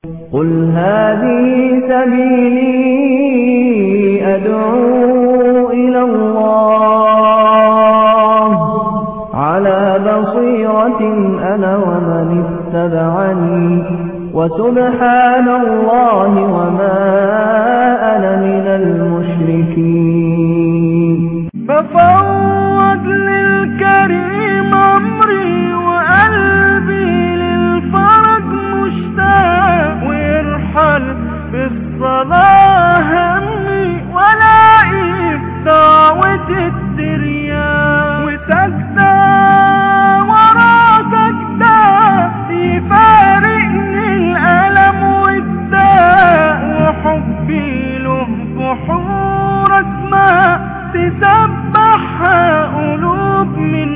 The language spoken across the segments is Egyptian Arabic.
قل هذه سبيلي أدعو إلى الله على بصيرة أنا ومن اتبعني وسبحان الله وما أنا من المشركين بفوض للكريم أمري وقلبي للفرج مشتاق ويرحل بالصلاة همي ولاقي في دعوة الترياق وسجدة ورا سجدة يفارقني الألم والداء وحبي له بحور اسمها تسبحها قلوب من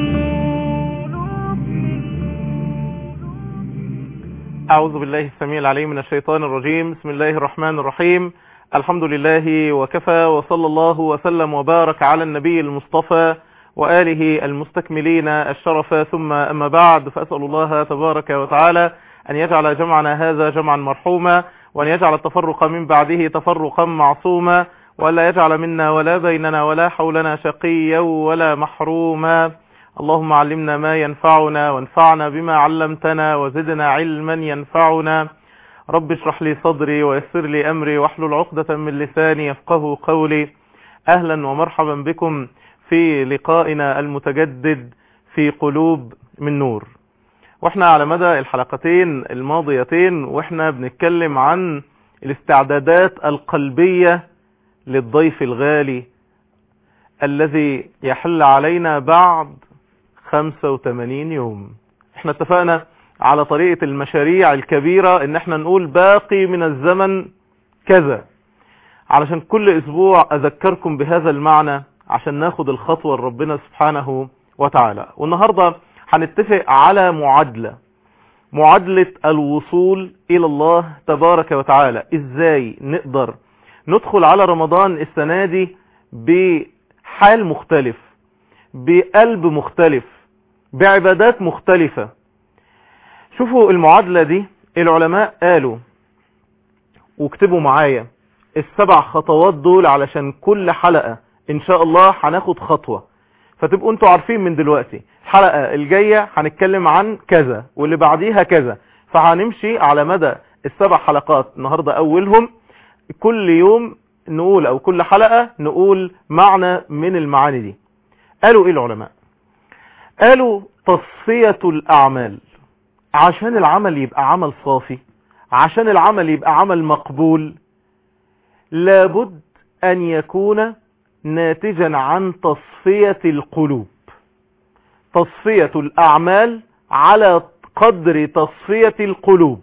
أعوذ بالله السميع العليم من الشيطان الرجيم بسم الله الرحمن الرحيم الحمد لله وكفى وصلى الله وسلم وبارك على النبي المصطفى وآله المستكملين الشرف ثم أما بعد فأسأل الله تبارك وتعالى أن يجعل جمعنا هذا جمعا مرحوما وأن يجعل التفرق من بعده تفرقا معصوما ولا يجعل منا ولا بيننا ولا حولنا شقيا ولا محروما اللهم علمنا ما ينفعنا وانفعنا بما علمتنا وزدنا علما ينفعنا رب اشرح لي صدري ويسر لي أمري واحلل عقدة من لساني يفقه قولي أهلا ومرحبا بكم في لقائنا المتجدد في قلوب من نور واحنا على مدى الحلقتين الماضيتين واحنا بنتكلم عن الاستعدادات القلبية للضيف الغالي الذي يحل علينا بعد 85 يوم احنا اتفقنا على طريقة المشاريع الكبيرة ان احنا نقول باقي من الزمن كذا علشان كل اسبوع اذكركم بهذا المعنى عشان ناخد الخطوة لربنا سبحانه وتعالى والنهاردة هنتفق على معادلة معادلة الوصول الى الله تبارك وتعالى ازاي نقدر ندخل على رمضان السنة دي بحال مختلف بقلب مختلف بعبادات مختلفة شوفوا المعادلة دي العلماء قالوا واكتبوا معايا السبع خطوات دول علشان كل حلقة ان شاء الله هناخد خطوة فتبقوا انتوا عارفين من دلوقتي الحلقة الجاية هنتكلم عن كذا واللي بعديها كذا فهنمشي على مدى السبع حلقات النهاردة اولهم كل يوم نقول او كل حلقة نقول معنى من المعاني دي قالوا ايه العلماء قالوا تصفية الاعمال عشان العمل يبقى عمل صافي عشان العمل يبقى عمل مقبول لابد ان يكون ناتجا عن تصفية القلوب تصفية الاعمال على قدر تصفية القلوب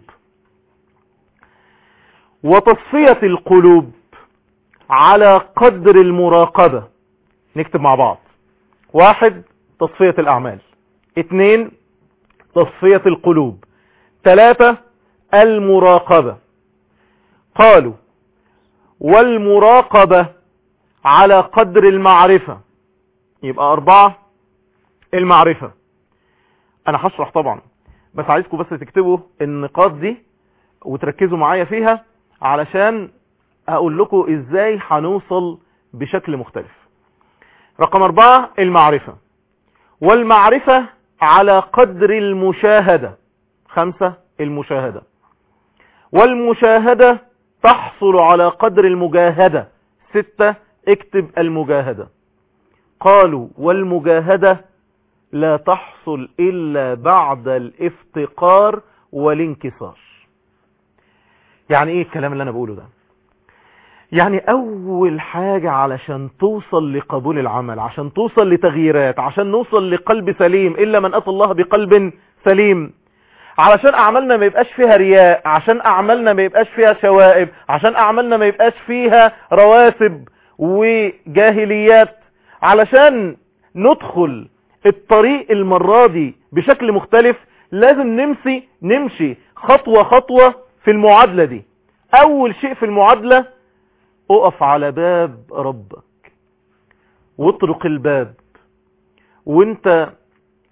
وتصفية القلوب على قدر المراقبة نكتب مع بعض واحد تصفية الأعمال اثنين تصفية القلوب ثلاثة المراقبة قالوا والمراقبة على قدر المعرفة يبقى أربعة المعرفة أنا هشرح طبعا بس عايزكم بس تكتبوا النقاط دي وتركزوا معايا فيها علشان هقول لكم ازاي هنوصل بشكل مختلف رقم اربعة المعرفة والمعرفة على قدر المشاهدة خمسة المشاهدة والمشاهدة تحصل على قدر المجاهدة ستة اكتب المجاهدة قالوا والمجاهدة لا تحصل إلا بعد الافتقار والانكسار يعني ايه الكلام اللي انا بقوله ده يعني اول حاجة علشان توصل لقبول العمل عشان توصل لتغييرات عشان نوصل لقلب سليم الا من اتى الله بقلب سليم علشان اعمالنا ما يبقاش فيها رياء عشان اعمالنا ما يبقاش فيها شوائب عشان اعمالنا ما يبقاش فيها رواسب وجاهليات علشان ندخل الطريق المرة دي بشكل مختلف لازم نمشي نمشي خطوة خطوة في المعادلة دي اول شيء في المعادلة اقف على باب ربك واطرق الباب وانت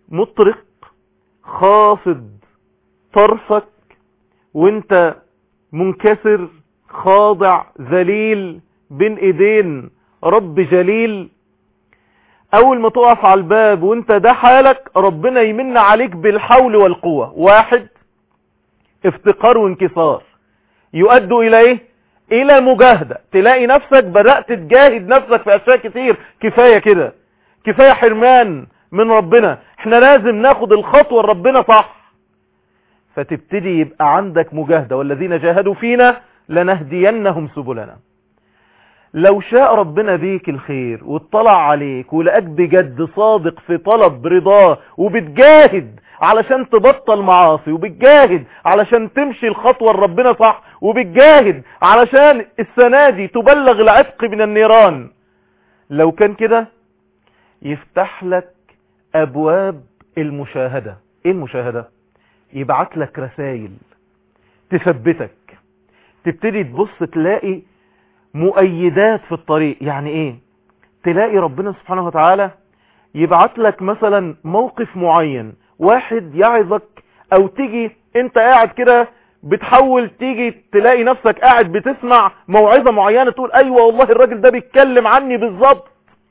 مطرق خافض طرفك وانت منكسر خاضع ذليل بين ايدين رب جليل اول ما تقف على الباب وانت ده حالك ربنا يمن عليك بالحول والقوة واحد افتقار وانكسار يؤدوا الى ايه الى مجاهدة تلاقي نفسك بدأت تجاهد نفسك في اشياء كتير كفاية كده كفاية حرمان من ربنا احنا لازم ناخد الخطوة لربنا صح فتبتدي يبقى عندك مجاهدة والذين جاهدوا فينا لنهدينهم سبلنا لو شاء ربنا بيك الخير واطلع عليك ولقاك بجد صادق في طلب رضاه وبتجاهد علشان تبطل معاصي وبتجاهد علشان تمشي الخطوة لربنا صح وبتجاهد علشان السنة دي تبلغ العتق من النيران لو كان كده يفتح لك ابواب المشاهدة ايه المشاهدة يبعت لك رسائل تثبتك تبتدي تبص تلاقي مؤيدات في الطريق يعني ايه تلاقي ربنا سبحانه وتعالى يبعت لك مثلا موقف معين واحد يعظك او تيجي انت قاعد كده بتحاول تيجي تلاقي نفسك قاعد بتسمع موعظة معينة تقول ايوه والله الراجل ده بيتكلم عني بالظبط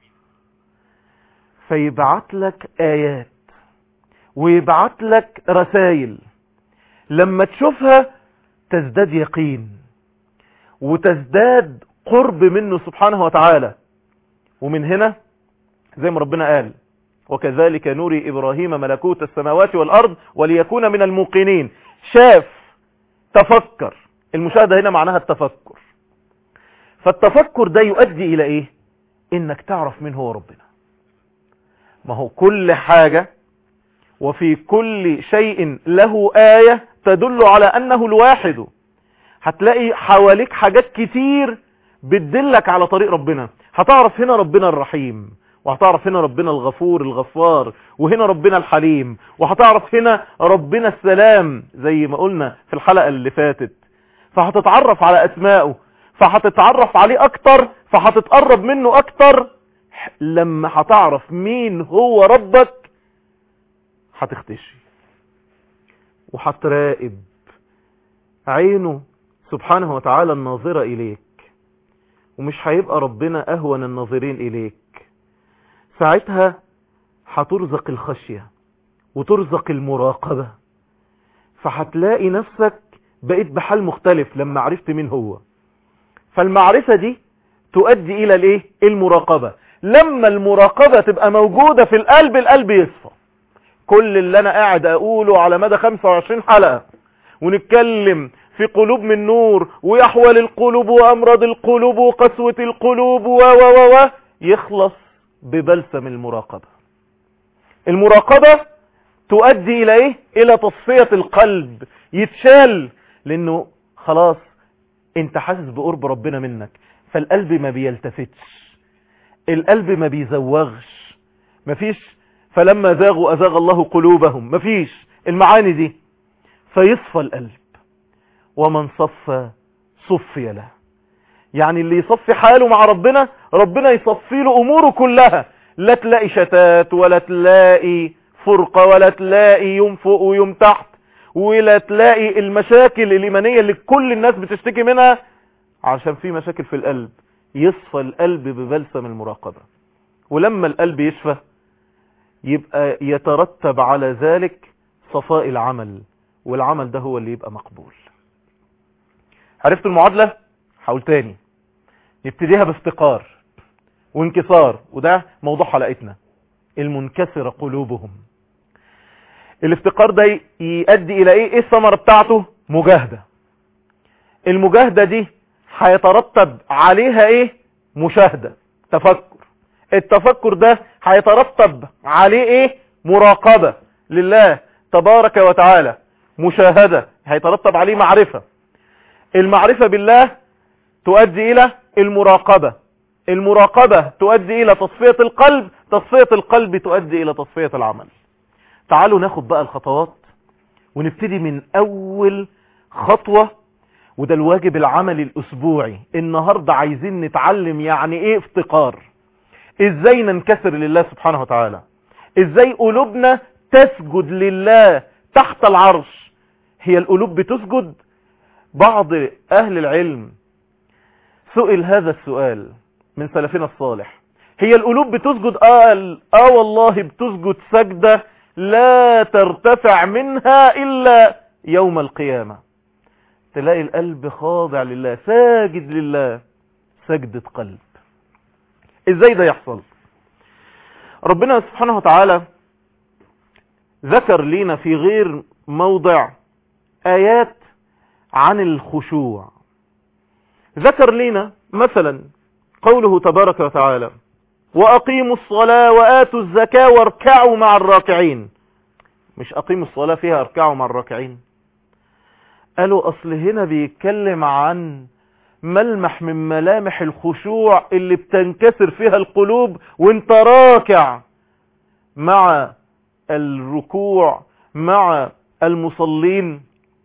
فيبعت لك ايات ويبعت لك رسائل لما تشوفها تزداد يقين وتزداد قرب منه سبحانه وتعالى ومن هنا زي ما ربنا قال وكذلك نوري إبراهيم ملكوت السماوات والأرض وليكون من الموقنين شاف تفكر المشاهدة هنا معناها التفكر فالتفكر ده يؤدي إلى إيه إنك تعرف من هو ربنا ما هو كل حاجة وفي كل شيء له آية تدل على أنه الواحد هتلاقي حواليك حاجات كتير بتدلك على طريق ربنا هتعرف هنا ربنا الرحيم وهتعرف هنا ربنا الغفور الغفار وهنا ربنا الحليم وهتعرف هنا ربنا السلام زي ما قلنا في الحلقة اللي فاتت فهتتعرف على أسمائه فهتتعرف عليه أكتر فهتتقرب منه أكتر لما هتعرف مين هو ربك هتختشي وهتراقب عينه سبحانه وتعالى الناظرة إليك ومش هيبقى ربنا أهون الناظرين إليك ساعتها هترزق الخشية وترزق المراقبة فهتلاقي نفسك بقيت بحال مختلف لما عرفت مين هو فالمعرفة دي تؤدي إلى الايه المراقبة لما المراقبة تبقى موجودة في القلب القلب يصفى كل اللي انا قاعد اقوله على مدى 25 حلقة ونتكلم في قلوب من نور ويحول القلوب وامراض القلوب وقسوة القلوب و و و و يخلص ببلسم المراقبة المراقبة تؤدي الى ايه الى تصفية القلب يتشال لانه خلاص انت حاسس بقرب ربنا منك فالقلب ما بيلتفتش القلب ما بيزوغش مفيش فلما زاغوا ازاغ الله قلوبهم مفيش المعاني دي فيصفى القلب ومن صفى صفي له يعني اللي يصفي حاله مع ربنا ربنا يصفي له اموره كلها لا تلاقي شتات ولا تلاقي فرقة ولا تلاقي يوم فوق ويوم تحت ولا تلاقي المشاكل الإيمانية اللي كل الناس بتشتكي منها عشان في مشاكل في القلب يصفى القلب ببلسم المراقبة ولما القلب يشفى يبقى يترتب على ذلك صفاء العمل والعمل ده هو اللي يبقى مقبول عرفت المعادلة حاول تاني نبتديها بافتقار وانكسار وده موضوع حلقتنا المنكسر قلوبهم الافتقار ده يؤدي الى ايه ايه الثمرة بتاعته مجاهدة المجاهدة دي هيترتب عليها ايه مشاهدة تفكر التفكر ده هيترتب عليه ايه مراقبة لله تبارك وتعالى مشاهدة هيترتب عليه معرفة المعرفة بالله تؤدي الى المراقبة المراقبة تؤدي الى تصفية القلب تصفية القلب تؤدي الى تصفية العمل تعالوا ناخد بقى الخطوات ونبتدي من اول خطوة وده الواجب العملي الاسبوعي النهاردة عايزين نتعلم يعني ايه افتقار ازاي ننكسر لله سبحانه وتعالى ازاي قلوبنا تسجد لله تحت العرش هي القلوب بتسجد بعض أهل العلم سئل هذا السؤال من سلفنا الصالح هي القلوب بتسجد آه, آه والله بتسجد سجدة لا ترتفع منها إلا يوم القيامة تلاقي القلب خاضع لله ساجد لله سجدة قلب ازاي ده يحصل ربنا سبحانه وتعالى ذكر لنا في غير موضع آيات عن الخشوع ذكر لنا مثلا قوله تبارك وتعالى وأقيموا الصلاة وآتوا الزكاة واركعوا مع الراكعين مش أقيموا الصلاة فيها اركعوا مع الراكعين قالوا أصل هنا بيتكلم عن ملمح من ملامح الخشوع اللي بتنكسر فيها القلوب وانت راكع مع الركوع مع المصلين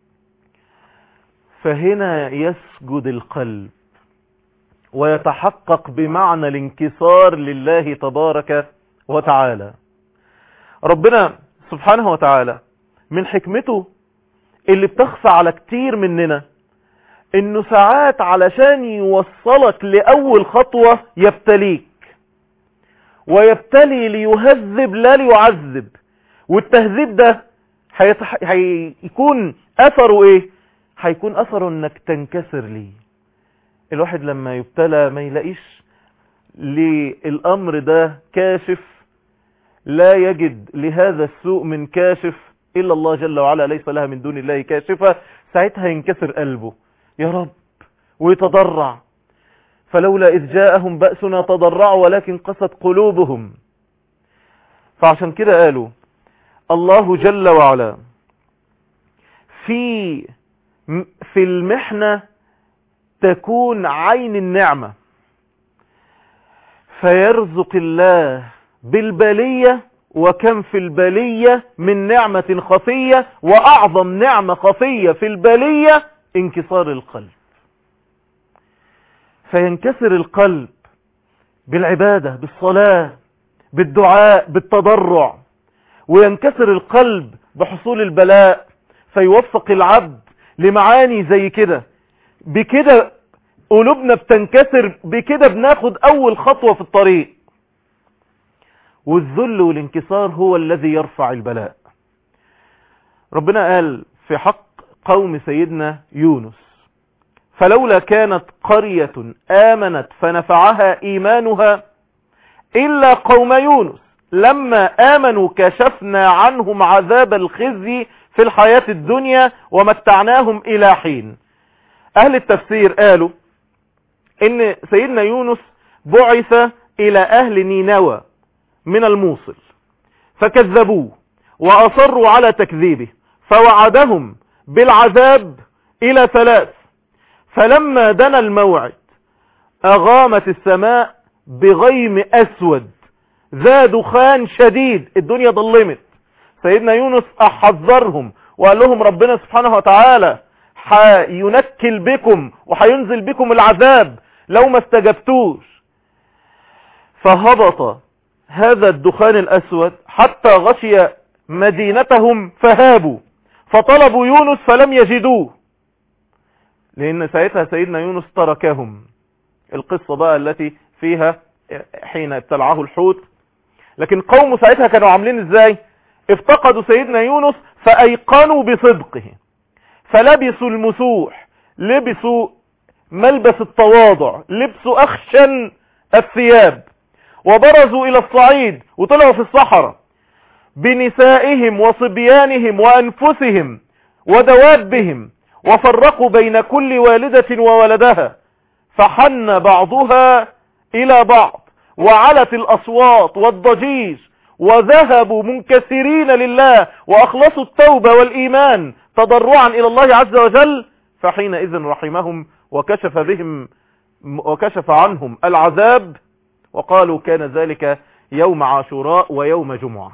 فهنا يسجد القلب ويتحقق بمعنى الانكسار لله تبارك وتعالى ربنا سبحانه وتعالى من حكمته اللي بتخفى على كتير مننا انه ساعات علشان يوصلك لأول خطوة يبتليك ويبتلي ليهذب لا ليعذب والتهذيب ده هيتح... هيكون اثره ايه هيكون اثره انك تنكسر ليه الواحد لما يبتلى ما يلاقيش للامر ده كاشف لا يجد لهذا السوء من كاشف الا الله جل وعلا ليس لها من دون الله كاشفة ساعتها ينكسر قلبه يا رب ويتضرع فلولا إذ جاءهم بأسنا تضرعوا ولكن قست قلوبهم فعشان كده قالوا الله جل وعلا في في المحنة تكون عين النعمة فيرزق الله بالبلية وكم في البلية من نعمة خفية وأعظم نعمة خفية في البلية انكسار القلب فينكسر القلب بالعبادة بالصلاة بالدعاء بالتضرع وينكسر القلب بحصول البلاء فيوفق العبد لمعاني زي كده بكده قلوبنا بتنكسر بكده بناخد اول خطوة في الطريق والذل والانكسار هو الذي يرفع البلاء ربنا قال في حق قوم سيدنا يونس فلولا كانت قرية آمنت فنفعها إيمانها إلا قوم يونس لما آمنوا كشفنا عنهم عذاب الخزي في الحياة الدنيا ومتعناهم إلى حين أهل التفسير قالوا إن سيدنا يونس بعث إلى أهل نينوى من الموصل فكذبوه وأصروا على تكذيبه فوعدهم بالعذاب إلى ثلاث فلما دنا الموعد أغامت السماء بغيم أسود ذا دخان شديد الدنيا ظلمت سيدنا يونس أحذرهم وقال لهم ربنا سبحانه وتعالى حينكل بكم وحينزل بكم العذاب لو ما استجبتوش فهبط هذا الدخان الأسود حتى غشي مدينتهم فهابوا فطلبوا يونس فلم يجدوه لأن ساعتها سيدنا يونس تركهم القصة بقى التي فيها حين ابتلعه الحوت لكن قومه ساعتها كانوا عاملين ازاي افتقدوا سيدنا يونس فأيقنوا بصدقه فلبسوا المسوح لبسوا ملبس التواضع لبسوا أخشن الثياب وبرزوا إلى الصعيد وطلعوا في الصحراء بنسائهم وصبيانهم وأنفسهم ودوابهم وفرقوا بين كل والدة وولدها فحن بعضها إلى بعض وعلت الأصوات والضجيج وذهبوا منكسرين لله وأخلصوا التوبة والإيمان تضرعا إلى الله عز وجل فحينئذ رحمهم وكشف بهم وكشف عنهم العذاب وقالوا كان ذلك يوم عاشوراء ويوم جمعة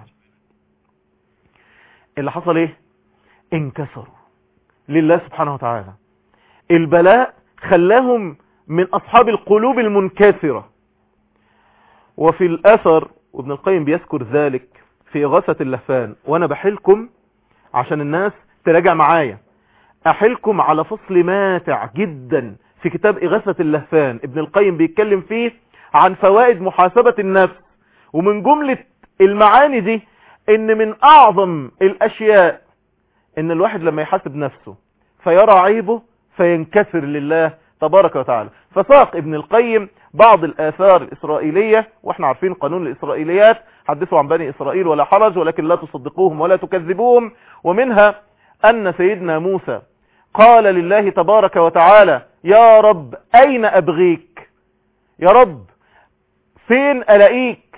اللي حصل ايه انكسروا لله سبحانه وتعالى البلاء خلاهم من اصحاب القلوب المنكسرة وفي الاثر وابن القيم بيذكر ذلك في غثة اللهفان وانا بحلكم عشان الناس تراجع معايا احلكم على فصل ماتع جدا في كتاب اغاثة اللهفان ابن القيم بيتكلم فيه عن فوائد محاسبة النفس ومن جملة المعاني دي ان من اعظم الاشياء ان الواحد لما يحاسب نفسه فيرى عيبه فينكسر لله تبارك وتعالى فساق ابن القيم بعض الآثار الإسرائيلية واحنا عارفين قانون الإسرائيليات حدثوا عن بني إسرائيل ولا حرج ولكن لا تصدقوهم ولا تكذبوهم ومنها أن سيدنا موسى قال لله تبارك وتعالى يا رب أين أبغيك يا رب فين ألاقيك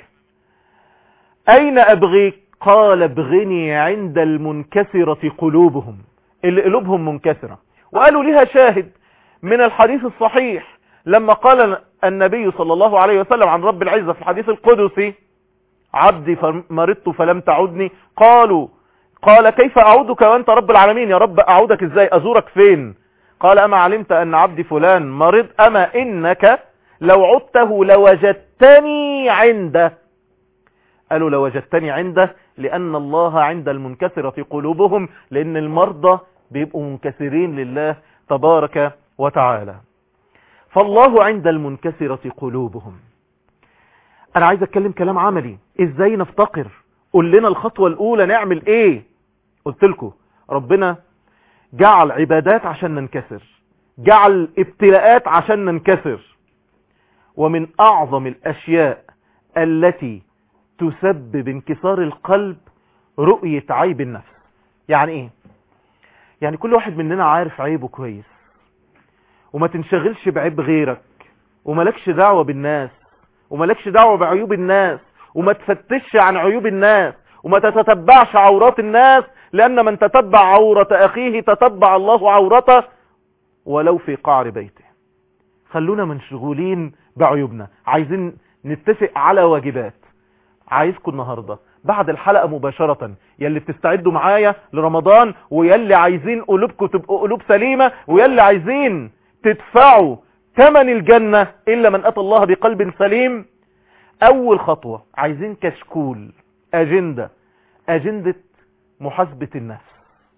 أين أبغيك قال ابغني عند المنكسرة قلوبهم اللي قلوبهم منكسرة وقالوا لها شاهد من الحديث الصحيح لما قال النبي صلى الله عليه وسلم عن رب العزة في الحديث القدسي عبدي مرضت فلم تعدني قالوا قال كيف أعودك وأنت رب العالمين يا رب أعودك إزاي أزورك فين قال أما علمت أن عبدي فلان مرض أما إنك لو عدته لوجدتني عنده قالوا لوجدتني عنده لأن الله عند المنكسرة قلوبهم لأن المرضى بيبقوا منكسرين لله تبارك وتعالى فالله عند المنكسرة قلوبهم انا عايز اتكلم كلام عملي ازاي نفتقر قول لنا الخطوة الاولى نعمل ايه قلت لكم ربنا جعل عبادات عشان ننكسر جعل ابتلاءات عشان ننكسر ومن اعظم الاشياء التي تسبب انكسار القلب رؤية عيب النفس يعني ايه يعني كل واحد مننا عارف عيبه كويس وما تنشغلش بعيب غيرك وملكش دعوة بالناس وملكش دعوة بعيوب الناس وما تفتش عن عيوب الناس وما تتتبعش عورات الناس لأن من تتبع عورة أخيه تتبع الله عورته ولو في قعر بيته خلونا منشغولين بعيوبنا عايزين نتفق على واجبات عايزكم النهاردة بعد الحلقة مباشرة يلي بتستعدوا معايا لرمضان ويلي عايزين قلوبكم تبقوا قلوب سليمة ويلي عايزين تدفعوا ثمن الجنة إلا من أتى الله بقلب سليم أول خطوة عايزين كشكول أجندة أجندة محاسبة النفس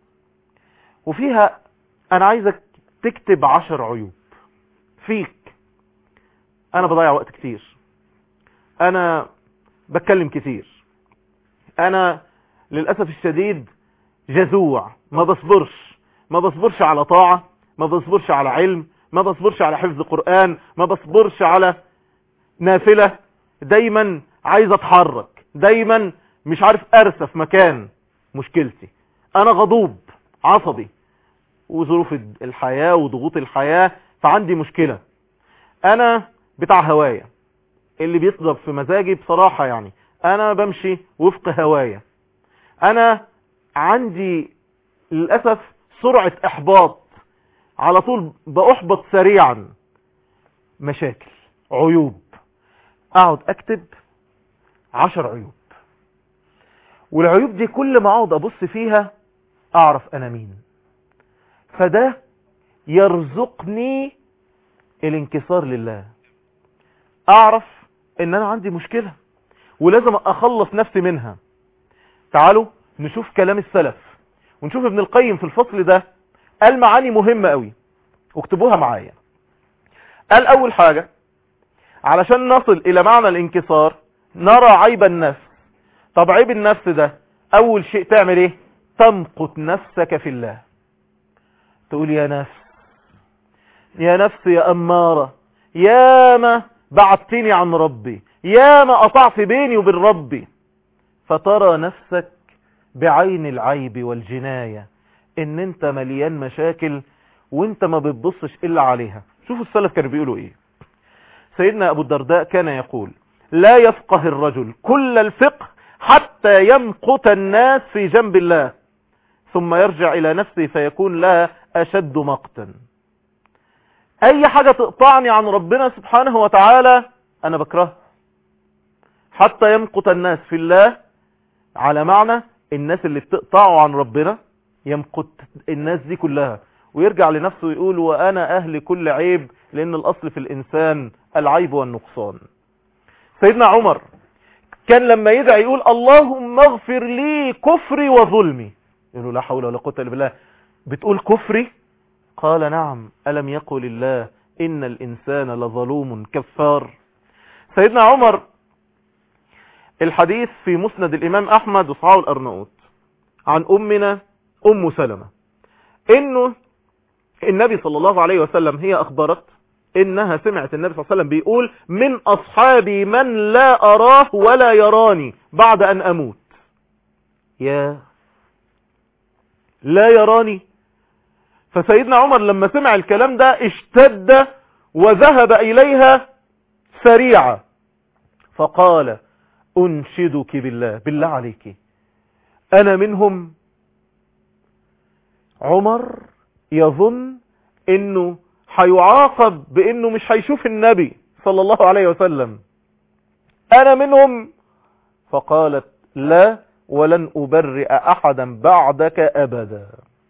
وفيها أنا عايزك تكتب عشر عيوب فيك أنا بضيع وقت كتير أنا بتكلم كتير أنا للأسف الشديد جزوع ما بصبرش ما بصبرش على طاعة ما بصبرش على علم ما بصبرش على حفظ قرآن ما بصبرش على نافلة دايما عايز اتحرك دايما مش عارف ارسى في مكان مشكلتي انا غضوب عصبي وظروف الحياة وضغوط الحياة فعندي مشكلة انا بتاع هواية اللي بيصدر في مزاجي بصراحة يعني انا بمشي وفق هواية انا عندي للأسف سرعة احباط على طول بأحبط سريعا مشاكل عيوب اقعد اكتب عشر عيوب والعيوب دي كل ما اقعد ابص فيها اعرف انا مين فده يرزقني الانكسار لله اعرف ان انا عندي مشكلة ولازم اخلص نفسي منها تعالوا نشوف كلام السلف ونشوف ابن القيم في الفصل ده قال معاني مهمة قوي واكتبوها معايا قال اول حاجة علشان نصل الى معنى الانكسار نرى عيب النفس طب عيب النفس ده اول شيء تعمل ايه تمقت نفسك في الله تقول يا نفس يا نفس يا امارة يا ما بعدتني عن ربي يا ما قطعت بيني وبين ربي فترى نفسك بعين العيب والجناية ان انت مليان مشاكل وانت ما بتبصش الا عليها شوفوا السلف كانوا بيقولوا ايه سيدنا ابو الدرداء كان يقول لا يفقه الرجل كل الفقه حتى يمقت الناس في جنب الله ثم يرجع الى نفسه فيكون لها اشد مقتا اي حاجة تقطعني عن ربنا سبحانه وتعالى انا بكرهها حتى يمقت الناس في الله على معنى الناس اللي بتقطعوا عن ربنا يمقت الناس دي كلها ويرجع لنفسه ويقول وانا اهل كل عيب لان الاصل في الانسان العيب والنقصان سيدنا عمر كان لما يدعي يقول اللهم اغفر لي كفري وظلمي يقولوا لا حول ولا قوه الا بالله بتقول كفري قال نعم ألم يقل الله إن الإنسان لظلوم كفار سيدنا عمر الحديث في مسند الإمام أحمد وصحاه الأرناؤوط عن أمنا أم سلمة إنه النبي صلى الله عليه وسلم هي أخبرت إنها سمعت النبي صلى الله عليه وسلم بيقول من أصحابي من لا أراه ولا يراني بعد أن أموت يا لا يراني فسيدنا عمر لما سمع الكلام ده اشتد وذهب إليها سريعا فقال أنشدك بالله بالله عليك أنا منهم عمر يظن انه هيعاقب بانه مش هيشوف النبي صلى الله عليه وسلم انا منهم فقالت لا ولن ابرئ احدا بعدك ابدا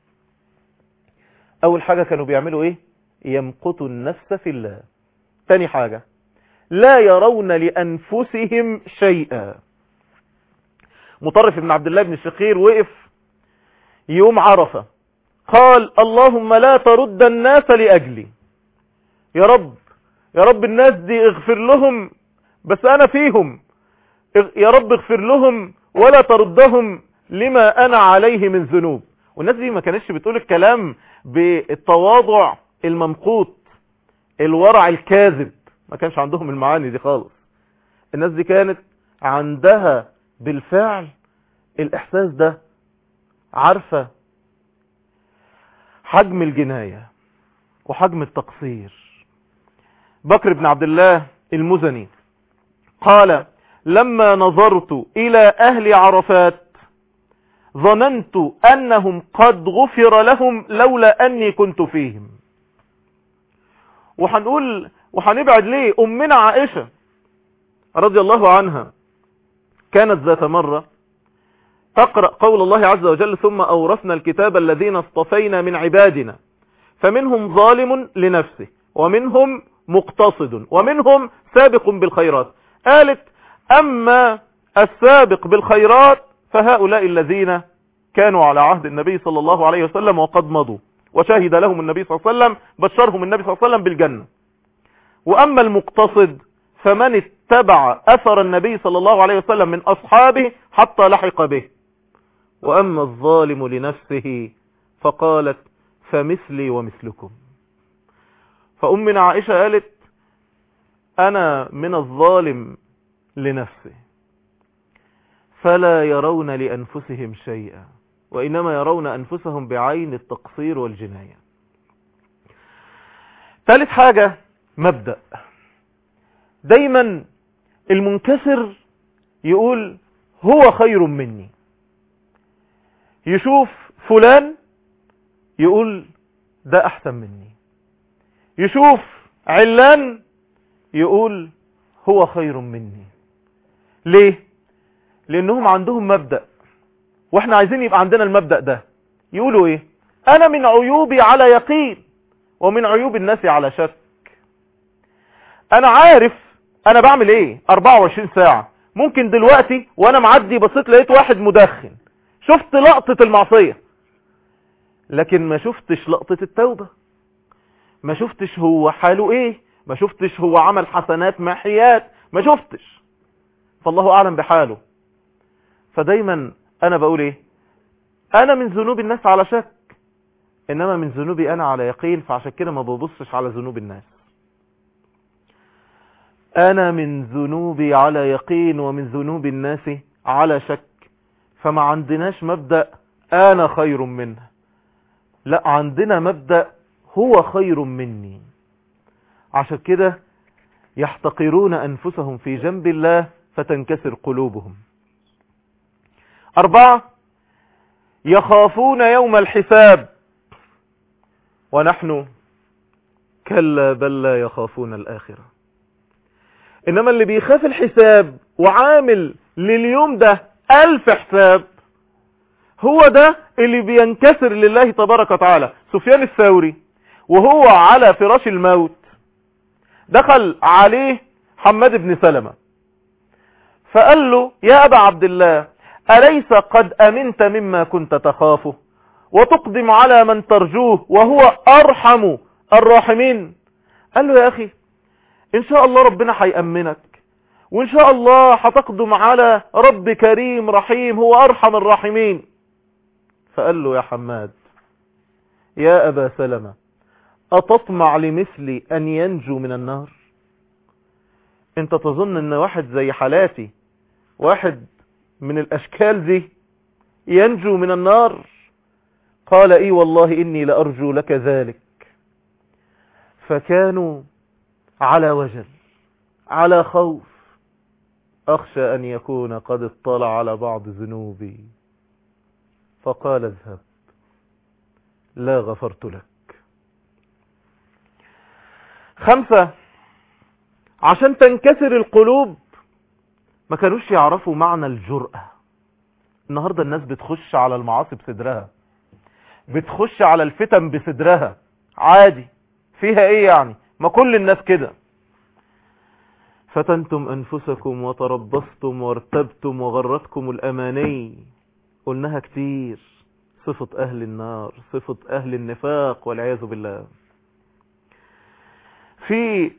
اول حاجة كانوا بيعملوا ايه يمقتوا النفس في الله تاني حاجة لا يرون لانفسهم شيئا مطرف بن عبد الله بن الشقير وقف يوم عرفة قال اللهم لا ترد الناس لأجلي يا رب يا رب الناس دي اغفر لهم بس أنا فيهم يا رب اغفر لهم ولا تردهم لما أنا عليه من ذنوب والناس دي ما كانتش بتقول الكلام بالتواضع الممقوت الورع الكاذب ما كانش عندهم المعاني دي خالص الناس دي كانت عندها بالفعل الإحساس ده عارفة حجم الجناية وحجم التقصير بكر بن عبد الله المزني قال لما نظرت إلى أهل عرفات ظننت أنهم قد غفر لهم لولا أني كنت فيهم وحنقول وحنبعد ليه أمنا عائشة رضي الله عنها كانت ذات مرة تقرأ قول الله عز وجل ثم أورثنا الكتاب الذين اصطفينا من عبادنا فمنهم ظالم لنفسه ومنهم مقتصد ومنهم سابق بالخيرات قالت أما السابق بالخيرات فهؤلاء الذين كانوا على عهد النبي صلى الله عليه وسلم وقد مضوا وشهد لهم النبي صلى الله عليه وسلم بشرهم النبي صلى الله عليه وسلم بالجنة وأما المقتصد فمن اتبع أثر النبي صلى الله عليه وسلم من أصحابه حتى لحق به وأما الظالم لنفسه فقالت فمثلي ومثلكم فأمنا عائشة قالت أنا من الظالم لنفسه فلا يرون لأنفسهم شيئا وإنما يرون أنفسهم بعين التقصير والجناية ثالث حاجة مبدأ دايما المنكسر يقول هو خير مني يشوف فلان يقول ده احسن مني يشوف علان يقول هو خير مني ليه لانهم عندهم مبدأ واحنا عايزين يبقى عندنا المبدأ ده يقولوا ايه انا من عيوبي على يقين ومن عيوب الناس على شك انا عارف انا بعمل ايه 24 ساعة ممكن دلوقتي وانا معدي بصيت لقيت واحد مدخن شفت لقطة المعصية لكن ما شفتش لقطة التوبة ما شفتش هو حاله ايه ما شفتش هو عمل حسنات محيات ما شفتش فالله اعلم بحاله فدايما انا بقول ايه انا من ذنوب الناس على شك انما من ذنوبي انا على يقين فعشان كده ما ببصش على ذنوب الناس انا من ذنوبي على يقين ومن ذنوب الناس على شك فما عندناش مبدأ انا خير منه لا عندنا مبدأ هو خير مني عشان كده يحتقرون انفسهم في جنب الله فتنكسر قلوبهم اربعة يخافون يوم الحساب ونحن كلا بل لا يخافون الآخرة إنما اللي بيخاف الحساب وعامل لليوم ده ألف حساب هو ده اللي بينكسر لله تبارك وتعالى سفيان الثوري وهو على فراش الموت دخل عليه حماد بن سلمة فقال له يا أبا عبد الله أليس قد أمنت مما كنت تخافه وتقدم على من ترجوه وهو أرحم الراحمين قال له يا أخي إن شاء الله ربنا هيأمنك وإن شاء الله هتقدم على رب كريم رحيم هو أرحم الراحمين فقال له يا حماد يا أبا سلمة أتطمع لمثلي أن ينجو من النار انت تظن ان واحد زي حالاتي واحد من الاشكال دي ينجو من النار قال اي والله اني لارجو لك ذلك فكانوا على وجل على خوف اخشى ان يكون قد اطلع على بعض ذنوبي فقال اذهب لا غفرت لك خمسة عشان تنكسر القلوب ما كانوش يعرفوا معنى الجرأة النهاردة الناس بتخش على المعاصي بصدرها بتخش على الفتن بصدرها عادي فيها ايه يعني ما كل الناس كده فتنتم انفسكم وتربصتم وارتبتم وغرتكم الاماني قلناها كتير صفة اهل النار صفة اهل النفاق والعياذ بالله في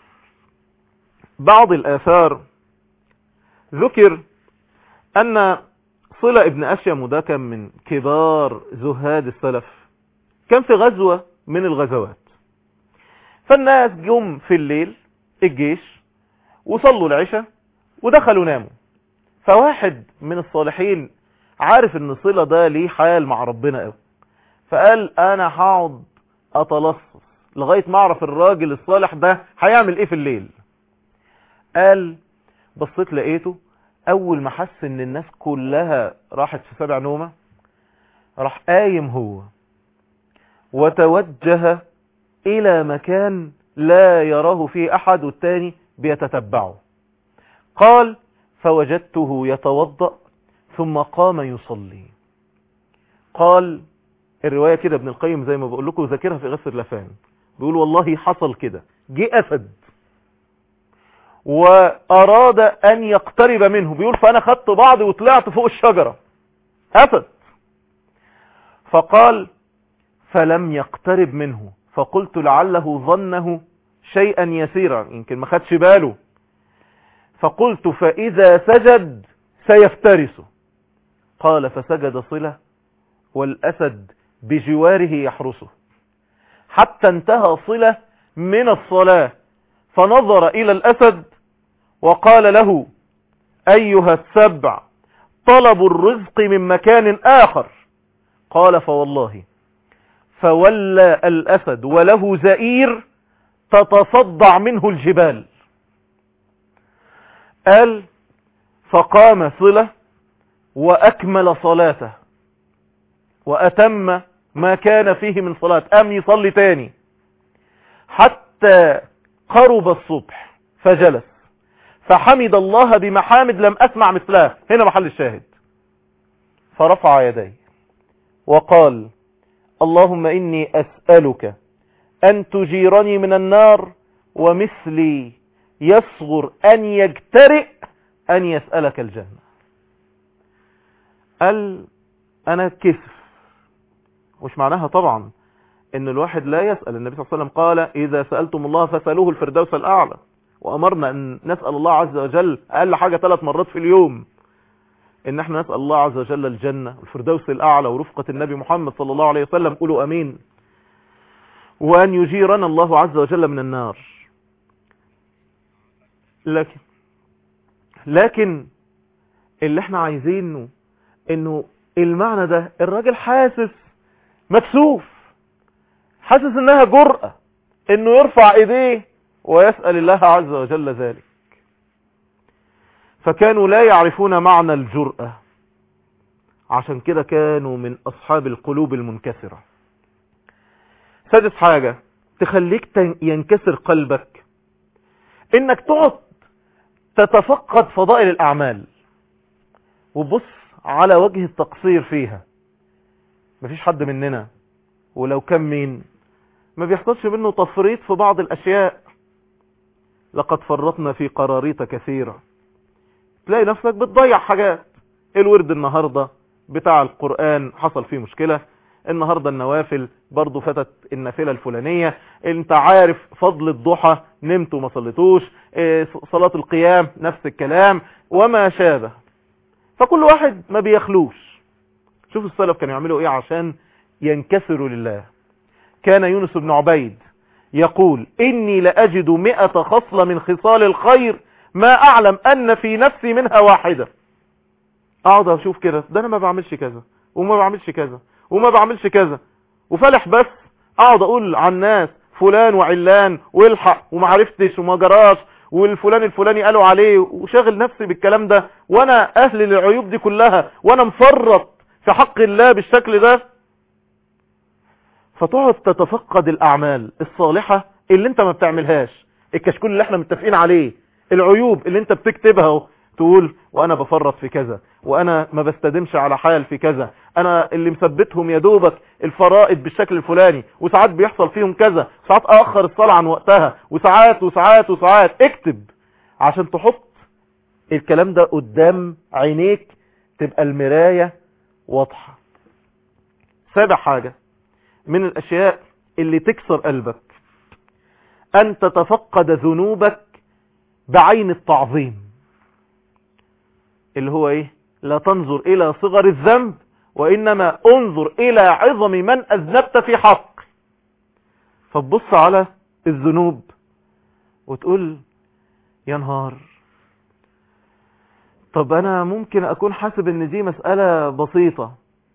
بعض الآثار ذكر أن صلة ابن أشيم وده كان من كبار زهاد السلف كان في غزوة من الغزوات فالناس جم في الليل الجيش وصلوا العشاء ودخلوا ناموا فواحد من الصالحين عارف ان صلة ده ليه حال مع ربنا قوي فقال انا هقعد اتلصص لغاية ما اعرف الراجل الصالح ده هيعمل ايه في الليل قال بصيت لقيته اول ما حس ان الناس كلها راحت في سبع نومة راح قايم هو وتوجه الى مكان لا يراه فيه احد والتاني بيتتبعه قال فوجدته يتوضأ ثم قام يصلي قال الرواية كده ابن القيم زي ما بقول لكم ذاكرها في غسر لفان بيقول والله حصل كده جه أسد وأراد أن يقترب منه بيقول فأنا خدت بعضي وطلعت فوق الشجرة أسد فقال فلم يقترب منه فقلت لعله ظنه شيئا يسيرا يمكن ما خدش باله فقلت فإذا سجد سيفترسه قال فسجد صلة والأسد بجواره يحرسه حتى انتهى صلة من الصلاة فنظر إلى الأسد وقال له أيها السبع طلب الرزق من مكان آخر قال فوالله فولى الأسد وله زئير تتصدع منه الجبال قال فقام صلة وأكمل صلاته وأتم ما كان فيه من صلاة أم يصلي تاني حتى قرب الصبح فجلس فحمد الله بمحامد لم أسمع مثلها هنا محل الشاهد فرفع يديه وقال اللهم إني أسألك أن تجيرني من النار ومثلي يصغر أن يجترئ أن يسألك الجنة قال أنا كسف مش معناها طبعا ان الواحد لا يسأل النبي صلى الله عليه وسلم قال اذا سألتم الله فسألوه الفردوس الاعلى وامرنا ان نسأل الله عز وجل اقل حاجة ثلاث مرات في اليوم ان احنا نسأل الله عز وجل الجنة الفردوس الاعلى ورفقة النبي محمد صلى الله عليه وسلم قولوا امين وان يجيرنا الله عز وجل من النار لكن لكن اللي احنا عايزينه انه المعنى ده الراجل حاسس مكسوف حاسس انها جرأة انه يرفع ايديه ويسأل الله عز وجل ذلك فكانوا لا يعرفون معنى الجرأة عشان كده كانوا من اصحاب القلوب المنكسرة سادس حاجة تخليك ينكسر قلبك انك تقعد تتفقد فضائل الاعمال وبص على وجه التقصير فيها مفيش حد مننا ولو كان مين ما بيحصلش منه تفريط في بعض الاشياء لقد فرطنا في قراريط كثيرة تلاقي نفسك بتضيع حاجات الورد النهاردة بتاع القرآن حصل فيه مشكلة النهاردة النوافل برضو فاتت النافلة الفلانية انت عارف فضل الضحى نمت وما صليتوش إيه، صلاة القيام نفس الكلام وما شابه فكل واحد ما بيخلوش شوف السلف كانوا يعملوا ايه عشان ينكسروا لله كان يونس بن عبيد يقول إني لأجد مئة خصلة من خصال الخير ما أعلم أن في نفسي منها واحدة أقعد أشوف كده ده أنا ما بعملش كذا وما بعملش كذا وما بعملش كذا وفلح بس أقعد أقول عن الناس فلان وعلان والحق وما عرفتش وما جراش والفلان الفلاني قالوا عليه وشاغل نفسي بالكلام ده وانا اهل للعيوب دي كلها وانا مفرط في حق الله بالشكل ده فتقعد تتفقد الاعمال الصالحة اللي انت ما بتعملهاش الكشكول اللي احنا متفقين عليه العيوب اللي انت بتكتبها اهو تقول وانا بفرط في كذا وانا ما بستدمش على حال في كذا انا اللي مثبتهم يا دوبك الفرائض بالشكل الفلاني وساعات بيحصل فيهم كذا ساعات اخر الصلاة عن وقتها وساعات وساعات وساعات اكتب عشان تحط الكلام ده قدام عينيك تبقى المراية واضحة سابع حاجة من الاشياء اللي تكسر قلبك ان تتفقد ذنوبك بعين التعظيم اللي هو ايه لا تنظر الى صغر الذنب وانما انظر الى عظم من اذنبت في حق فتبص على الذنوب وتقول يا نهار طب انا ممكن اكون حاسب ان دي مسألة بسيطة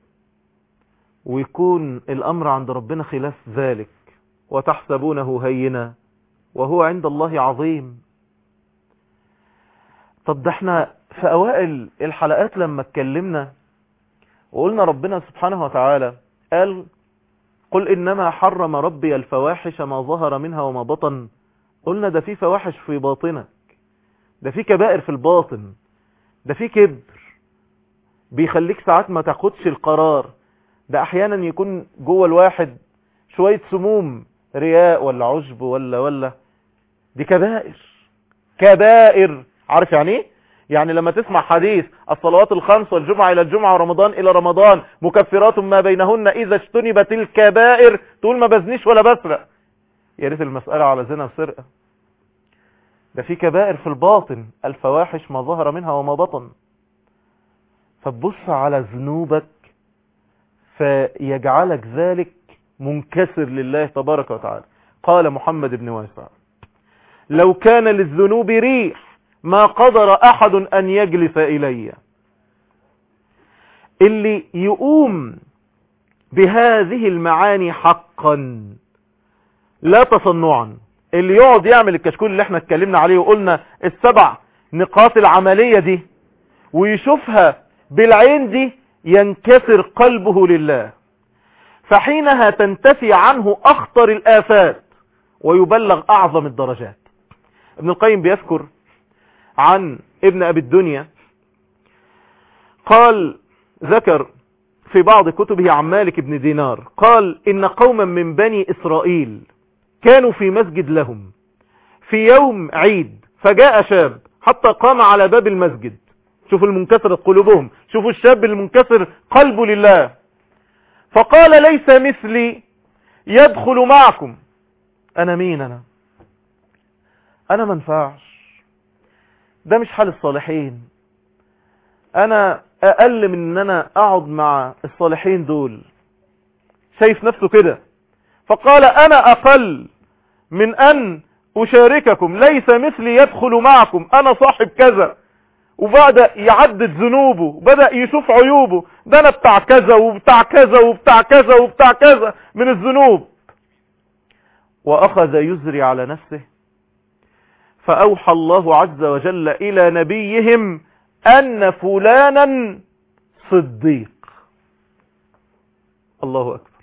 ويكون الامر عند ربنا خلاف ذلك وتحسبونه هينا وهو عند الله عظيم طب ده احنا في اوائل الحلقات لما اتكلمنا وقلنا ربنا سبحانه وتعالى قال قل انما حرم ربي الفواحش ما ظهر منها وما بطن قلنا ده في فواحش في باطنك ده في كبائر في الباطن ده في كبر بيخليك ساعات ما تاخدش القرار ده احيانا يكون جوه الواحد شوية سموم رياء ولا عجب ولا ولا دي كبائر كبائر عارف يعني ايه يعني لما تسمع حديث الصلوات الخمس والجمعة إلى الجمعة ورمضان إلى رمضان مكفرات ما بينهن إذا اجتنبت الكبائر تقول ما بزنيش ولا بسرق يا ريت المسألة على زنا وسرقة ده في كبائر في الباطن الفواحش ما ظهر منها وما بطن فتبص على ذنوبك فيجعلك ذلك منكسر لله تبارك وتعالى قال محمد بن واسع لو كان للذنوب ريح ما قدر احد ان يجلس الي اللي يقوم بهذه المعاني حقا لا تصنعا اللي يقعد يعمل الكشكول اللي احنا اتكلمنا عليه وقلنا السبع نقاط العملية دي ويشوفها بالعين دي ينكسر قلبه لله فحينها تنتفي عنه اخطر الافات ويبلغ اعظم الدرجات ابن القيم بيذكر عن ابن ابي الدنيا قال ذكر في بعض كتبه عن مالك بن دينار قال ان قوما من بني اسرائيل كانوا في مسجد لهم في يوم عيد فجاء شاب حتى قام على باب المسجد شوفوا المنكسر قلوبهم شوفوا الشاب المنكسر قلبه لله فقال ليس مثلي يدخل معكم انا مين انا انا منفعش ده مش حال الصالحين انا اقل من ان انا اقعد مع الصالحين دول شايف نفسه كده فقال انا اقل من ان اشارككم ليس مثلي يدخل معكم انا صاحب كذا وبدأ يعدد ذنوبه بدأ يشوف عيوبه ده انا بتاع كذا وبتاع كذا وبتاع كذا وبتاع كذا من الذنوب واخذ يزري على نفسه فاوحى الله عز وجل الى نبيهم ان فلانا صديق الله اكبر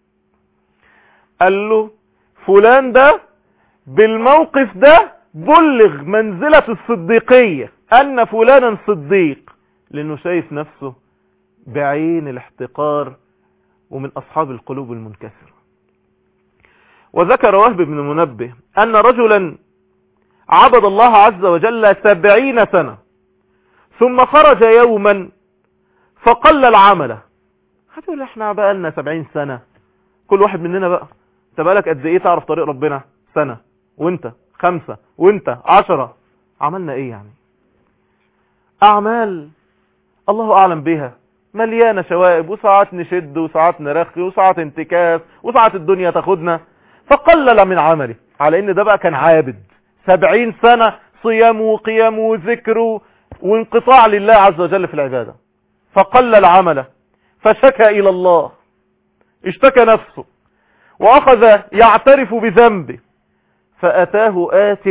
قال له فلان ده بالموقف ده بلغ منزلة الصديقية ان فلانا صديق لانه شايف نفسه بعين الاحتقار ومن اصحاب القلوب المنكسرة وذكر وهب بن منبه ان رجلا عبد الله عز وجل سبعين سنة ثم خرج يوما فقلل عمله هتقول احنا بقى لنا 70 سنة كل واحد مننا بقى انت بقالك قد ايه تعرف طريق ربنا سنة وانت خمسة وانت عشرة عملنا ايه يعني اعمال الله اعلم بها مليانة شوائب وساعات نشد وساعات نرخي وساعات انتكاس وساعات الدنيا تاخدنا فقلل من عمله على ان ده بقى كان عابد سبعين سنة صيام وقيام وذكر وانقطاع لله عز وجل في العبادة فقلل عمله فشكى الى الله اشتكى نفسه واخذ يعترف بذنبه فاتاه آت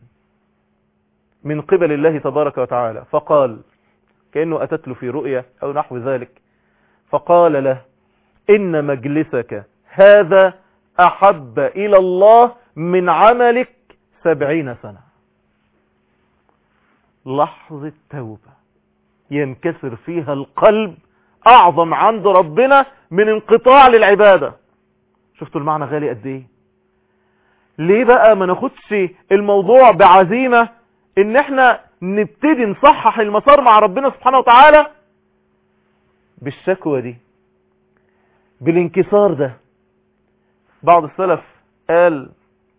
من قبل الله تبارك وتعالى فقال كأنه أتت له في رؤية أو نحو ذلك فقال له إن مجلسك هذا أحب إلى الله من عملك سبعين سنة لحظة توبة ينكسر فيها القلب أعظم عند ربنا من انقطاع للعبادة شفتوا المعنى غالي قد ايه ليه بقى ما ناخدش الموضوع بعزيمة ان احنا نبتدي نصحح المسار مع ربنا سبحانه وتعالى بالشكوى دي بالانكسار ده بعض السلف قال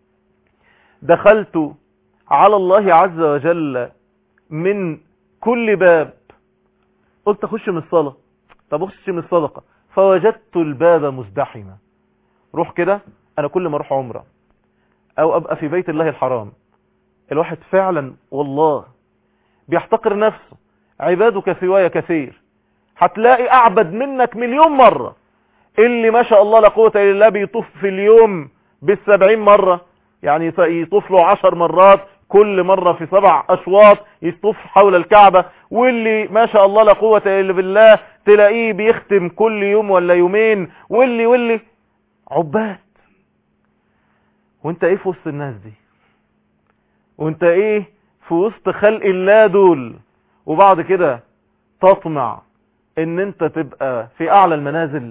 دخلت على الله عز وجل من كل باب قلت اخش من الصلاة طب اخش من الصدقة فوجدت الباب مزدحما روح كده انا كل ما اروح عمره او ابقى في بيت الله الحرام الواحد فعلا والله بيحتقر نفسه عبادك سواي كثير هتلاقي اعبد منك مليون مرة اللي ما شاء الله لا قوة الا بالله بيطوف في اليوم بالسبعين مرة يعني يطوف له عشر مرات كل مرة في سبع اشواط يطوف حول الكعبة واللي ما شاء الله لا قوة الا بالله تلاقيه بيختم كل يوم ولا يومين واللي واللي عباد وانت ايه في وسط الناس دي وانت ايه في وسط خلق الله دول وبعد كده تطمع ان انت تبقى في اعلى المنازل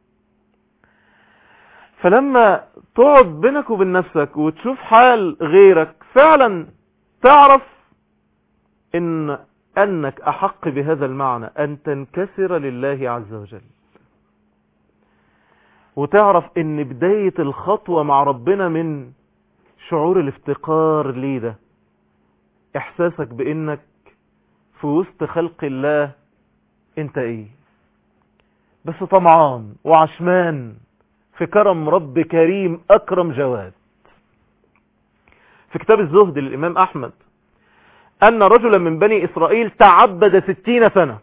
فلما تقعد بينك وبين نفسك وتشوف حال غيرك فعلا تعرف ان انك احق بهذا المعنى ان تنكسر لله عز وجل وتعرف ان بداية الخطوة مع ربنا من شعور الافتقار ليه ده احساسك بانك في وسط خلق الله انت ايه بس طمعان وعشمان في كرم رب كريم اكرم جواد في كتاب الزهد للامام احمد ان رجلا من بني اسرائيل تعبد ستين سنة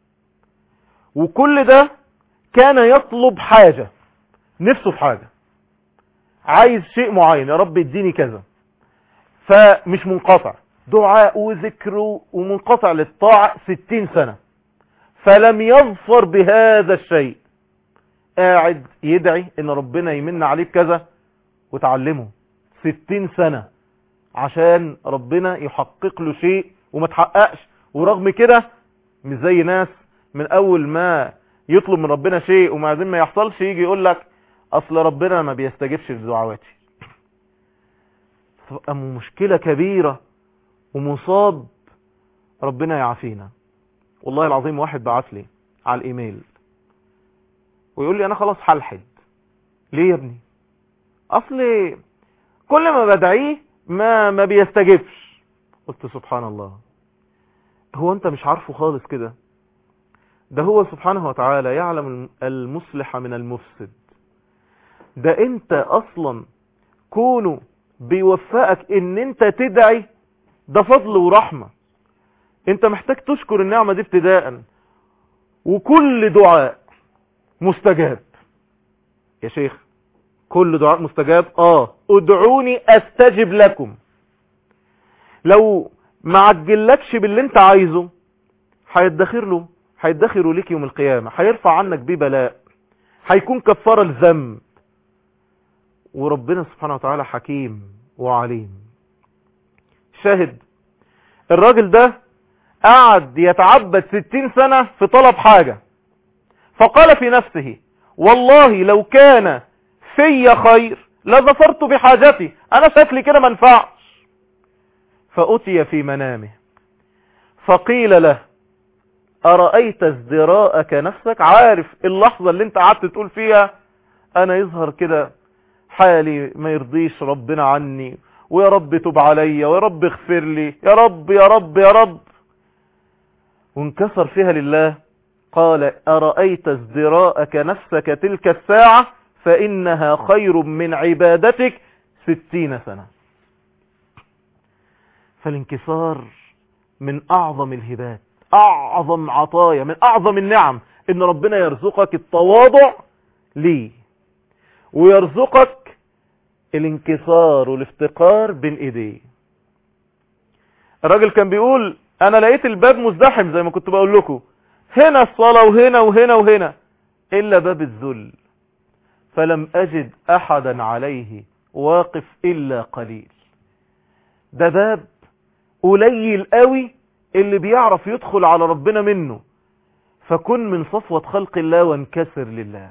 وكل ده كان يطلب حاجة نفسه في حاجة عايز شيء معين يا رب اديني كذا فمش منقطع دعاء وذكر ومنقطع للطاعة ستين سنة فلم يظفر بهذا الشيء قاعد يدعي ان ربنا يمن عليه بكذا وتعلمه ستين سنة عشان ربنا يحقق له شيء وما تحققش ورغم كده مش زي ناس من اول ما يطلب من ربنا شيء وبعدين ما يحصلش يجي يقول لك اصل ربنا ما بيستجبش لدعواتي تبقى مشكلة كبيرة ومصاب ربنا يعافينا والله العظيم واحد بعت لي على الايميل ويقول لي انا خلاص هلحد ليه يا ابني اصل كل ما بدعيه ما ما بيستجبش قلت سبحان الله هو انت مش عارفه خالص كده ده هو سبحانه وتعالى يعلم المصلح من المفسد ده انت اصلا كونه بيوفقك ان انت تدعي ده فضل ورحمة انت محتاج تشكر النعمة دي ابتداء وكل دعاء مستجاب يا شيخ كل دعاء مستجاب اه ادعوني استجب لكم لو ما عجلكش باللي انت عايزه هيدخر له هيدخر لك يوم القيامة هيرفع عنك بيه بلاء هيكون كفارة الذنب وربنا سبحانه وتعالى حكيم وعليم شاهد الراجل ده قعد يتعبد ستين سنة في طلب حاجة فقال في نفسه والله لو كان في خير لظفرت بحاجتي انا شكلي كده منفعش فأتي في منامه فقيل له أرأيت ازدراءك نفسك عارف اللحظة اللي انت قعدت تقول فيها انا يظهر كده حالي ما يرضيش ربنا عني ويا رب تب عليا ويا رب اغفر لي يا رب يا رب يا رب وانكسر فيها لله قال أرأيت ازدراءك نفسك تلك الساعة فإنها خير من عبادتك ستين سنة فالانكسار من أعظم الهبات أعظم عطايا من أعظم النعم إن ربنا يرزقك التواضع ليه ويرزقك الانكسار والافتقار بين ايديه الراجل كان بيقول انا لقيت الباب مزدحم زي ما كنت بقول لكم هنا الصلاة وهنا وهنا وهنا الا باب الذل فلم اجد احدا عليه واقف الا قليل ده باب قليل قوي اللي بيعرف يدخل على ربنا منه فكن من صفوة خلق الله وانكسر لله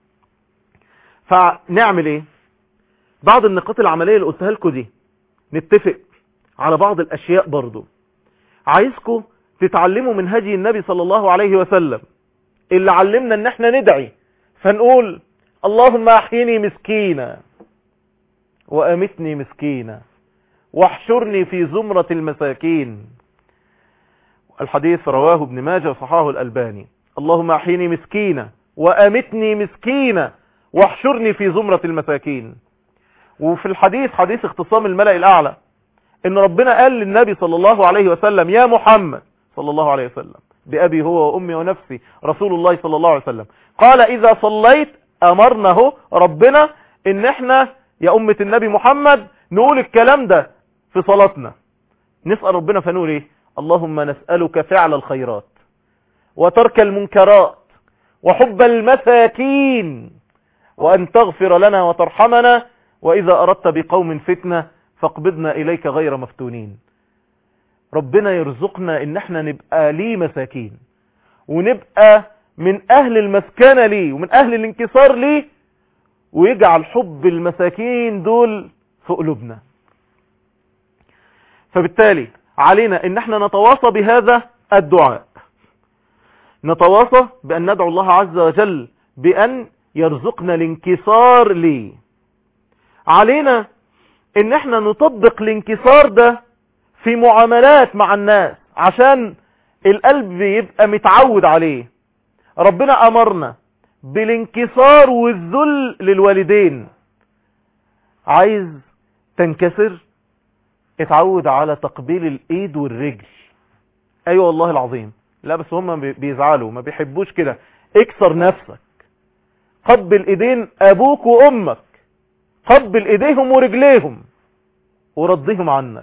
فنعمل ايه بعض النقاط العملية اللي قلتها لكم دي نتفق على بعض الاشياء برضو عايزكم تتعلموا من هدي النبي صلى الله عليه وسلم اللي علمنا ان احنا ندعي فنقول اللهم احيني مسكينا وامتني مسكينا واحشرني في زمرة المساكين الحديث رواه ابن ماجه وصححه الألباني اللهم احيني مسكينا وامتني مسكينا واحشرني في زمرة المساكين وفي الحديث حديث اختصام الملأ الأعلى ان ربنا قال للنبي صلى الله عليه وسلم يا محمد صلى الله عليه وسلم بأبي هو وأمي ونفسي رسول الله صلى الله عليه وسلم قال إذا صليت أمرناه ربنا ان احنا يا أمة النبي محمد نقول الكلام ده في صلاتنا نسأل ربنا فنقول ايه اللهم نسألك فعل الخيرات وترك المنكرات وحب المساكين وأن تغفر لنا وترحمنا وإذا أردت بقوم فتنة فاقبضنا إليك غير مفتونين ربنا يرزقنا إن احنا نبقى ليه مساكين ونبقى من أهل المسكنة ليه ومن أهل الانكسار ليه ويجعل حب المساكين دول في قلوبنا فبالتالي علينا ان احنا نتواصى بهذا الدعاء نتواصى بأن ندعو الله عز وجل بأن يرزقنا الانكسار ليه علينا ان احنا نطبق الانكسار ده في معاملات مع الناس عشان القلب يبقى متعود عليه ربنا امرنا بالانكسار والذل للوالدين عايز تنكسر اتعود على تقبيل الايد والرجل ايوه والله العظيم لا بس هم بيزعلوا ما بيحبوش كده اكسر نفسك قبل ايدين ابوك وامك قبل ايديهم ورجليهم ورضيهم عنك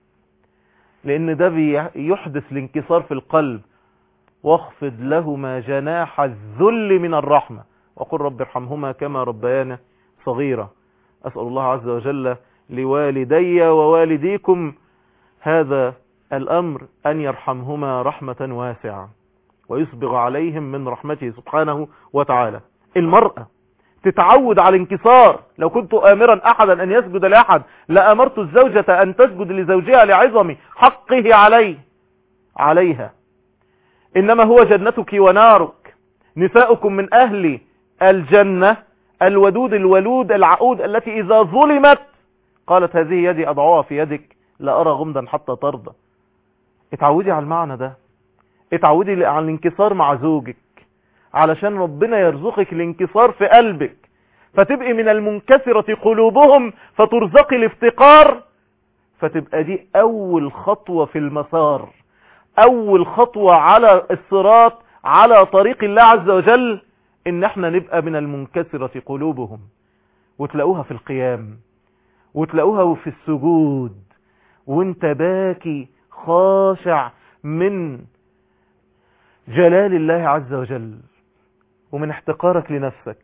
لان ده بيحدث الانكسار في القلب واخفض لهما جناح الذل من الرحمة وقل رب ارحمهما كما ربيانا صغيرة أسأل الله عز وجل لوالدي ووالديكم هذا الأمر أن يرحمهما رحمة واسعة ويسبغ عليهم من رحمته سبحانه وتعالى المرأة تتعود على الانكسار لو كنت آمرا أحدا أن يسجد لأحد لأمرت الزوجة أن تسجد لزوجها لعظم حقه عليه عليها إنما هو جنتك ونارك نساؤكم من أهل الجنة الودود الولود العقود التي إذا ظلمت قالت هذه يدي أضعوها في يدك لا أرى غمدا حتى ترضى اتعودي على المعنى ده اتعودي على الانكسار مع زوجك علشان ربنا يرزقك الانكسار في قلبك فتبقي من المنكسرة قلوبهم فترزقي الافتقار فتبقى دي أول خطوة في المسار أول خطوة على الصراط على طريق الله عز وجل إن احنا نبقى من المنكسرة قلوبهم وتلاقوها في القيام وتلاقوها في السجود وانت باكي خاشع من جلال الله عز وجل ومن احتقارك لنفسك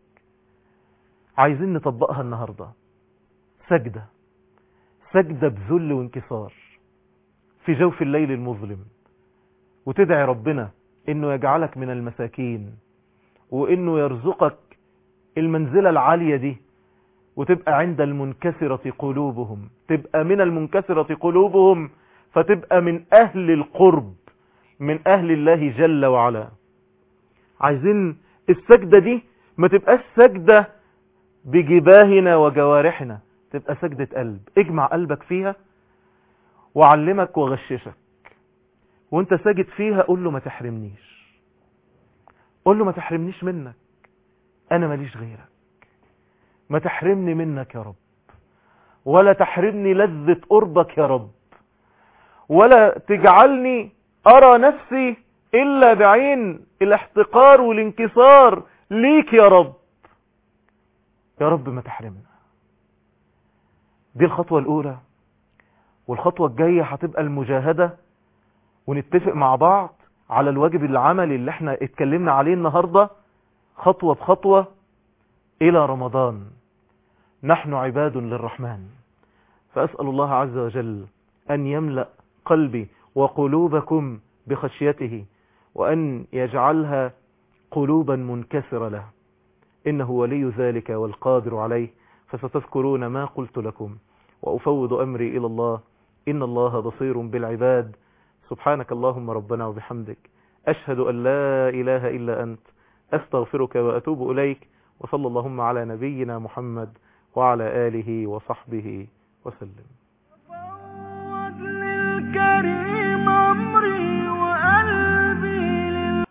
عايزين نطبقها النهاردة سجدة سجدة بذل وانكسار في جوف الليل المظلم وتدعي ربنا انه يجعلك من المساكين وانه يرزقك المنزلة العالية دي وتبقى عند المنكسرة قلوبهم تبقى من المنكسرة قلوبهم فتبقى من اهل القرب من أهل الله جل وعلا عايزين السجدة دي ما تبقاش سجدة بجباهنا وجوارحنا تبقى سجدة قلب اجمع قلبك فيها وعلمك وغششك وانت ساجد فيها قول له ما تحرمنيش قول له ما تحرمنيش منك انا ماليش غيرك ما تحرمني منك يا رب ولا تحرمني لذة قربك يا رب ولا تجعلني ارى نفسي الا بعين الاحتقار والانكسار ليك يا رب يا رب ما تحرمنا دي الخطوة الاولى والخطوة الجاية هتبقى المجاهدة ونتفق مع بعض على الواجب العملي اللي احنا اتكلمنا عليه النهاردة خطوة بخطوة الى رمضان نحن عباد للرحمن فأسأل الله عز وجل أن يملأ قلبي وقلوبكم بخشيته وأن يجعلها قلوبا منكسرة له إنه ولي ذلك والقادر عليه فستذكرون ما قلت لكم وأفوض أمري إلى الله إن الله بصير بالعباد سبحانك اللهم ربنا وبحمدك أشهد أن لا إله إلا أنت أستغفرك وأتوب إليك وصلى اللهم على نبينا محمد وعلى آله وصحبه وسلم